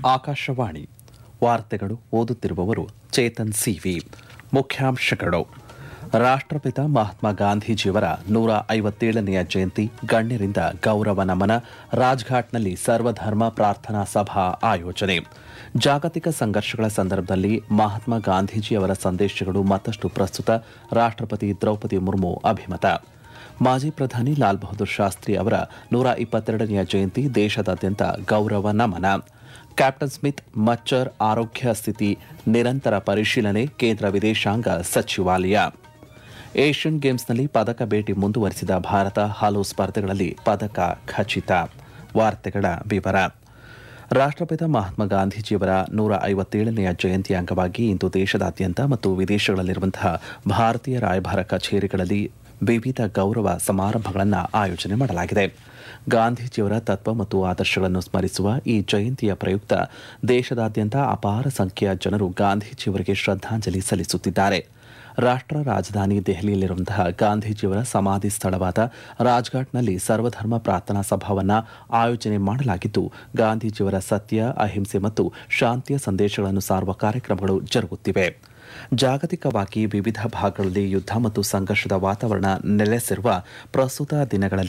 ಆಕಾಶವಾಣಿ ವಾರ್ತೆಗಳು ಓದುತ್ತಿರುವವರು ಚೇತನ್ ಸಿವಿ ಮುಖ್ಯಾಂಶಗಳು ರಾಷ್ಟ್ರಪಿತ ಮಹಾತ್ಮ ಗಾಂಧೀಜಿಯವರ ನೂರ ಐವತ್ತೇಳನೆಯ ಜಯಂತಿ ಗಣ್ಯರಿಂದ ಗೌರವ ನಮನ ರಾಜ್ಘಾಟ್ನಲ್ಲಿ ಸರ್ವಧರ್ಮ ಪ್ರಾರ್ಥನಾ ಸಭಾ ಆಯೋಜನೆ ಜಾಗತಿಕ ಸಂಘರ್ಷಗಳ ಸಂದರ್ಭದಲ್ಲಿ ಮಹಾತ್ಮ ಗಾಂಧೀಜಿಯವರ ಸಂದೇಶಗಳು ಮತ್ತಷ್ಟು ಪ್ರಸ್ತುತ ರಾಷ್ಟ್ರಪತಿ ದ್ರೌಪದಿ ಮುರ್ಮು ಅಭಿಮತ ಮಾಜಿ ಪ್ರಧಾನಿ ಲಾಲ್ ಬಹದ್ದೂರ್ ಶಾಸ್ತ್ರಿ ಅವರ ನೂರ ಇಪ್ಪತ್ತೆರಡನೆಯ ಜಯಂತಿ ದೇಶದಾದ್ಯಂತ ಗೌರವ ನಮನ ಕ್ಯಾಪ್ಟನ್ ಸ್ಮಿತ್ ಮಚ್ಚರ್ ಆರೋಗ್ಯ ಸ್ಥಿತಿ ನಿರಂತರ ಪರಿಶೀಲನೆ ಕೇಂದ್ರ ವಿದೇಶಾಂಗ ಸಚಿವಾಲಯ ಏಷ್ಯನ್ ಗೇಮ್ಸ್ನಲ್ಲಿ ಪದಕ ಭೇಟಿ ಮುಂದುವರಿಸಿದ ಭಾರತ ಹಲವು ಸ್ಪರ್ಧೆಗಳಲ್ಲಿ ಪದಕ ಖಚಿತ ವಾರ್ತೆಗಳ ವಿವರ ರಾಷ್ಟ್ರಪಿತ ಮಹಾತ್ಮ ಗಾಂಧೀಜಿಯವರ ನೂರ ಐವತ್ತೇಳನೆಯ ಜಯಂತಿ ಅಂಗವಾಗಿ ಇಂದು ದೇಶದಾದ್ಯಂತ ಮತ್ತು ವಿದೇಶಗಳಲ್ಲಿರುವಂತಹ ಭಾರತೀಯ ರಾಯಭಾರ ಕಚೇರಿಗಳಲ್ಲಿ ವಿವಿಧ ಗೌರವ ಸಮಾರಂಭಗಳನ್ನು ಆಯೋಜನೆ ಮಾಡಲಾಗಿದೆ ಗಾಂಧೀಜಿಯವರ ತತ್ವ ಮತ್ತು ಆದರ್ಶಗಳನ್ನು ಸ್ಮರಿಸುವ ಈ ಜಯಂತಿಯ ಪ್ರಯುಕ್ತ ದೇಶದಾದ್ಯಂತ ಅಪಾರ ಸಂಖ್ಯೆಯ ಜನರು ಗಾಂಧೀಜಿಯವರಿಗೆ ಶ್ರದ್ಧಾಂಜಲಿ ಸಲ್ಲಿಸುತ್ತಿದ್ದಾರೆ ರಾಷ್ಟ್ರ ರಾಜಧಾನಿ ದೆಹಲಿಯಲ್ಲಿರುವಂತಹ ಗಾಂಧೀಜಿಯವರ ಸಮಾಧಿ ಸ್ಥಳವಾದ ರಾಜ್ಘಾಟ್ನಲ್ಲಿ ಸರ್ವಧರ್ಮ ಪ್ರಾರ್ಥನಾ ಸಭಾವನ್ನ ಆಯೋಜನೆ ಮಾಡಲಾಗಿದ್ದು ಗಾಂಧೀಜಿಯವರ ಸತ್ಯ ಅಹಿಂಸೆ ಮತ್ತು ಶಾಂತಿಯ ಸಂದೇಶಗಳನ್ನು ಸಾರುವ ಕಾರ್ಯಕ್ರಮಗಳು ಜರುಗುತ್ತಿವೆ ಜಾಗತಿಕವಾಗಿ ವಿವಿಧ ಭಾಗಗಳಲ್ಲಿ ಯುದ್ಧ ಮತ್ತು ಸಂಘರ್ಷದ ವಾತಾವರಣ ನೆಲೆಸಿರುವ ಪ್ರಸ್ತುತ ದಿನಗಳಲ್ಲಿ